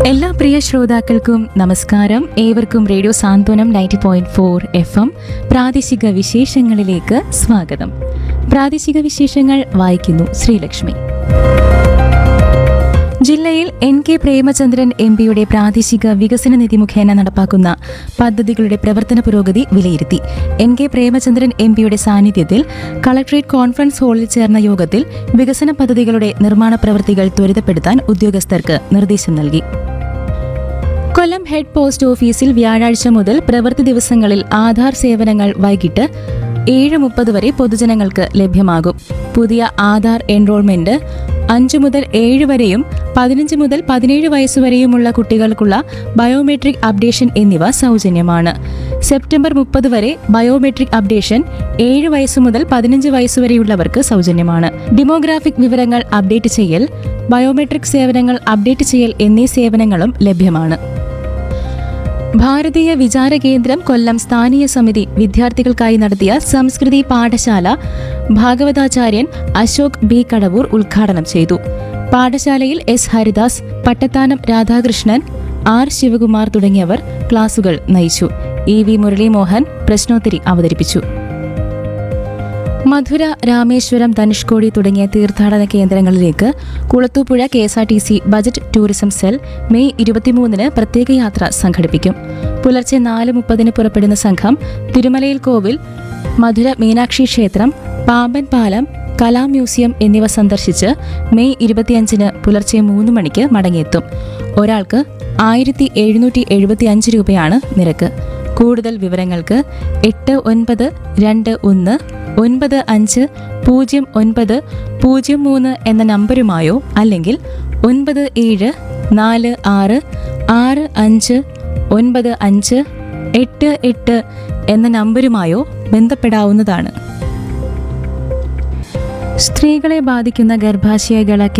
എല്ലാ പ്രിയ ശ്രോതാക്കൾക്കും നമസ്കാരം ഏവർക്കും radio Santhwanam ninety point four F M പ്രാദേശിക വിശേഷങ്ങളിലേക്ക് സ്വാഗതം പ്രാദേശിക വിശേഷങ്ങൾ വായിക്കുന്നു ശ്രീലക്ഷ്മി ജില്ലയിൽ എൻ കെ പ്രേമചന്ദ്രൻ എം പിയുടെ പ്രാദേശിക വികസന നിധി മുഖേന നടപ്പാക്കുന്ന പദ്ധതികളുടെ പ്രവർത്തന പുരോഗതി വിലയിരുത്തി എൻ കെ പ്രേമചന്ദ്രൻ എം പിയുടെ സാന്നിധ്യത്തിൽ കളക്ടറേറ്റ് കോൺഫറൻസ് ഹാളിൽ ചേർന്ന യോഗത്തിൽ വികസന പദ്ധതികളുടെ നിർമ്മാണ പ്രവൃത്തികൾ ത്വരിതപ്പെടുത്താൻ ഉദ്യോഗസ്ഥർക്ക് നിർദ്ദേശം നൽകി കൊല്ലം ഹെഡ് പോസ്റ്റ് ഓഫീസിൽ വ്യാഴാഴ്ച മുതൽ പ്രവൃത്തി ദിവസങ്ങളിൽ ആധാർ സേവനങ്ങൾ വൈകിട്ട് ഏഴ് മുപ്പത് വരെ പൊതുജനങ്ങൾക്ക് ലഭ്യമാകും പുതിയ ആധാർ എൻറോൾമെന്റ് അഞ്ചു മുതൽ ഏഴ് വരെയും പതിനഞ്ച് മുതൽ പതിനേഴ് വയസ്സുവരെയുമുള്ള കുട്ടികൾക്കുള്ള ബയോമെട്രിക് അപ്ഡേഷൻ എന്നിവ സൗജന്യമാണ് സെപ്റ്റംബർ മുപ്പത് വരെ ബയോമെട്രിക് അപ്ഡേഷൻ ഏഴ് വയസ്സു മുതൽ പതിനഞ്ച് വയസ്സുവരെയുള്ളവർക്ക് സൗജന്യമാണ് ഡിമോഗ്രാഫിക് വിവരങ്ങൾ അപ്ഡേറ്റ് ചെയ്യൽ ബയോമെട്രിക് സേവനങ്ങൾ അപ്ഡേറ്റ് ചെയ്യൽ എന്നീ സേവനങ്ങളും ലഭ്യമാണ് ഭാരതീയ വിചാര കേന്ദ്രം കൊല്ലം സ്ഥാനീയ സമിതി വിദ്യാർത്ഥികൾക്കായി നടത്തിയ സംസ്കൃതി പാഠശാല ഭാഗവതാചാര്യൻ അശോക് ബി കടവൂർ ഉദ്ഘാടനം ചെയ്തു പാഠശാലയിൽ എസ് ഹരിദാസ് പട്ടത്താനം രാധാകൃഷ്ണൻ ആർ ശിവകുമാർ തുടങ്ങിയവർ ക്ലാസുകൾ നയിച്ചു ഇ വി മുരളീമോഹൻ പ്രശ്നോത്തരി അവതരിപ്പിച്ചു മധുര രാമേശ്വരം ധനുഷ്കോടി തുടങ്ങിയ തീർത്ഥാടന കേന്ദ്രങ്ങളിലേക്ക് Kulathupuzha K S R T C budget tourism cell May ഇരുപത്തിമൂന്നിന് പ്രത്യേക യാത്ര സംഘടിപ്പിക്കും പുലർച്ചെ നാല് മുപ്പതിന് പുറപ്പെടുന്ന സംഘം തിരുമലയിൽ കോവിൽ മധുര മീനാക്ഷി ക്ഷേത്രം പാമ്പൻ പാലം കലാ മ്യൂസിയം എന്നിവ സന്ദർശിച്ച് മെയ് ഇരുപത്തിയഞ്ചിന് പുലർച്ചെ മൂന്ന് മണിക്ക് മടങ്ങിയെത്തും ഒരാൾക്ക് ആയിരത്തി എഴുന്നൂറ്റി എഴുപത്തി അഞ്ച് രൂപയാണ് നിരക്ക് കൂടുതൽ വിവരങ്ങൾക്ക് എട്ട് ഒൻപത് രണ്ട് ഒന്ന് ഒൻപത് അഞ്ച് പൂജ്യം ഒൻപത് പൂജ്യം മൂന്ന് എന്ന നമ്പരുമായോ അല്ലെങ്കിൽ ഒൻപത് ഏഴ് നാല് ആറ് ആറ് അഞ്ച് ഒൻപത് അഞ്ച് എട്ട് എട്ട് എന്ന നമ്പരുമായോ ബന്ധപ്പെടാവുന്നതാണ് സ്ത്രീകളെ ബാധിക്കുന്ന ഗർഭാശയകള